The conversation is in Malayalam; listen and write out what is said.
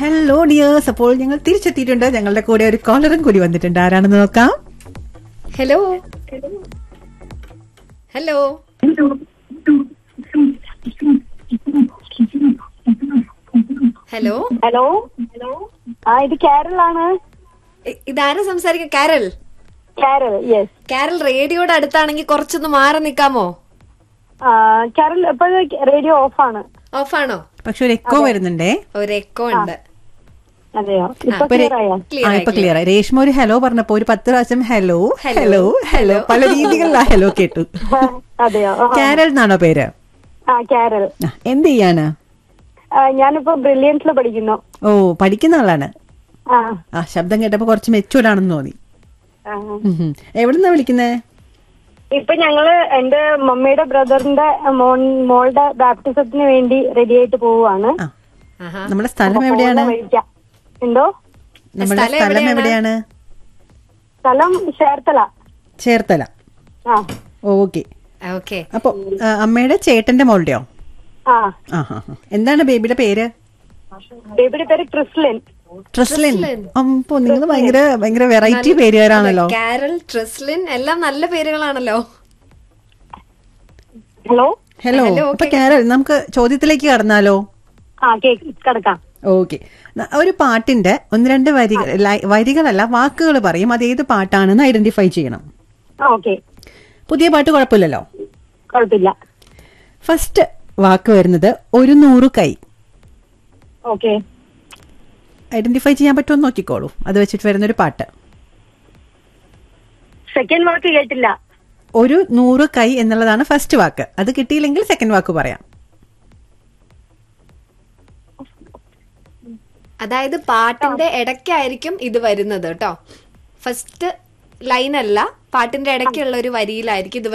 ഹലോ ഡിയേഴ്സ് അപ്പോൾ ഞങ്ങൾ തിരിച്ചെത്തിയിട്ടുണ്ട് ഞങ്ങളുടെ കൂടെ ഒരു കോളറും കൂടി വന്നിട്ടുണ്ട് ആരാണെന്ന് നോക്കാം ഹലോ ഹലോ ഹലോ ഹലോ ആ ഇത് കാരലാണ് ഇ- ഇതാരാ സംസാരിക്ക കാരൽ കാരൽ യെസ് കാരൽ റേഡിയോയുടെ അടുത്താണെങ്കിൽ കുറച്ചൊന്ന് മാറി നിക്കാമോ കാരൽ ഇപ്പൊ റേഡിയോ ഓഫാണ് ഓഫാണോ പക്ഷെ ഒരു എക്കോ വരുന്നുണ്ടേ ഒരു എക്കോ ഉണ്ട് അതെയോ ഇപ്പൊ ഇപ്പൊ രെ- ക്ലിയർ ആയോ Clear ആ ആയി, ഇപ്പൊ ക്ലിയർ ആയി രേഷ്മ ഒരു ഹലോ പറഞ്ഞപ്പോ ഒരു പത്ത് പ്രാവശ്യം ഹലോ ഹലോ ഹലോ പല രീതികളിലാ ഹലോ കേട്ടു അതെയോ ആ. കാരൽ എന്നാണോ പേര് ആ കാരൽ ആ, എന്ത് ചെയ്യാണ് ആ, ഞാനിപ്പോ ബ്രില്യൻസിൽ പഠിക്കുന്നു ഓ പഠിക്കുന്ന ആളാണ് ആ ആ ശബ്ദം കേട്ടപ്പോ കുറച്ച് മെച്ചൂർഡാണെന്ന് തോന്നി ആ. ഉം. എവിടുന്നാ വിളിക്കുന്നേ ഇപ്പൊ ഞങ്ങള് എന്റെ മമ്മിയുടെ ബ്രദറിന്റെ മോൻ മോളുടെ ബാപ്റ്റിസത്തിന് വേണ്ടി റെഡി ആയിട്ട് പോവുകയാണ് ആ ആഹാ. നമ്മുടെ സ്ഥലം അപ്പൊ എവിടെയാണ് പോകുന്ന വഴിക്കാ. എന്തോ നമ്മുടെ സ്ഥലം സ്ഥലം എവിടെയാണ്? എവിടെയാണ് സ്ഥലം ചേർത്തല ചേർത്തല ആ ഓക്കെ ഓക്കെ അപ്പൊ ആ, അമ്മയുടെ ചേട്ടന്റെ മോളുടെയോ ആ ആ ഹാ ഹാ എന്താണ് ബേബിയുടെ പേര് ബേബിയുടെ പേര് ക്രിസ്ലിൻ ട്രസ്ലിൻ അപ്പൊ നിങ്ങൾ ഭയങ്കര ഭയങ്കര വെറൈറ്റി പേരുകാരാണല്ലോ കാരൽ ട്രിസ്ലിൻ എല്ലാം നല്ല പേരുകളാണല്ലോ ഹലോ ഹലോ Hello, അപ്പൊ കാരൽ നമുക്ക് ചോദ്യത്തിലേക്ക് കടന്നാലോ ആ കേക്ക് കിടക്കാം ഓക്കെ ഒരു പാട്ടിന്റെ ഒന്ന് രണ്ട് വരികൾ ലൈ- വരികളല്ല വാക്കുകൾ പറയും അത് ഏത് പാട്ടാണെന്ന് ഐഡന്റിഫൈ ചെയ്യണം ആ ഓക്കെ പുതിയ പാട്ട് കുഴപ്പമില്ലല്ലോ കുഴപ്പമില്ല ഫസ്റ്റ് വാക്ക് വരുന്നത് ഒരു നൂറ് കൈ ഓക്കെ ഐഡന്റിഫൈ ചെയ്യാൻ പറ്റുമോ നോക്കിക്കോളൂ അത് വെച്ചിട്ട് വരുന്നൊരു പാട്ട് സെക്കൻഡ് വാക്ക് കേട്ടില്ല ഒരു നൂറ് കൈ എന്നുള്ളതാണ് ഫസ്റ്റ് വാക്ക് അത് കിട്ടിയില്ലെങ്കിൽ സെക്കൻഡ് വാക്ക് പറയാം അതായത് പാട്ടിന്റെ ഇടയ്ക്കായിരിക്കും ഇത് വരുന്നത് കേട്ടോ ഫസ്റ്റ് ലൈൻ അല്ല പാട്ടിന്റെ ഇടയ്ക്കുള്ള ഒരു വരിയിലായിരിക്കും ഇത്